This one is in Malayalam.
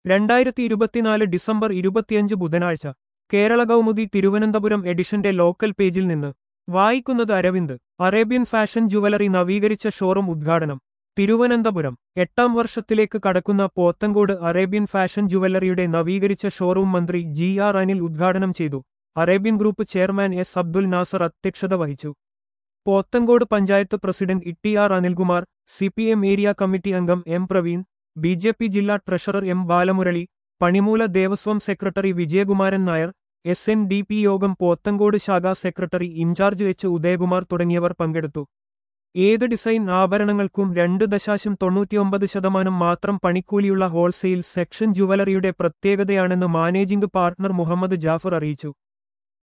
രണ്ടായിരത്തി ഇരുപത്തിനാല് ഡിസംബർ ഇരുപത്തിയഞ്ച് ബുധനാഴ്ച കേരള കൗമുദി തിരുവനന്തപുരം എഡിഷന്റെ ലോക്കൽ പേജിൽ നിന്ന് വായിക്കുന്നത് അരവിന്ദ് അറേബ്യൻ ഫാഷൻ ജുവലറി നവീകരിച്ച ഷോറൂം ഉദ്ഘാടനം തിരുവനന്തപുരം എട്ടാം വർഷത്തിലേക്ക് കടക്കുന്ന പോത്തങ്കോട് അറേബ്യൻ ഫാഷൻ ജുവല്ലറിയുടെ നവീകരിച്ച ഷോറൂം മന്ത്രി ജി ആർ അനിൽ ഉദ്ഘാടനം ചെയ്തു Arabian Group chairman S Abdul Nasser അധ്യക്ഷത വഹിച്ചു Pothencode panchayat president E R Anilkumar C P M area committee അംഗം M Praveen B J P ജില്ലാ treasurer M Balamurali Panimoola Devaswom secretary Vijayakumaran Nair S N D P Yogam Pothencode ശാഖാ സെക്രട്ടറി ഇൻചാർജ് എച്ച് ഉദയകുമാർ തുടങ്ങിയവർ പങ്കെടുത്തു ഏത് ഡിസൈൻ ആഭരണങ്ങൾക്കും രണ്ട് ദശാശം തൊണ്ണൂറ്റിയൊമ്പത് ശതമാനം മാത്രം പണിക്കൂലിയുള്ള ഹോൾസെയിൽ സെക്ഷൻ ജുവലറിയുടെ പ്രത്യേകതയാണെന്ന് മാനേജിംഗ് പാർട്ണർ മുഹമ്മദ് ജാഫർ അറിയിച്ചു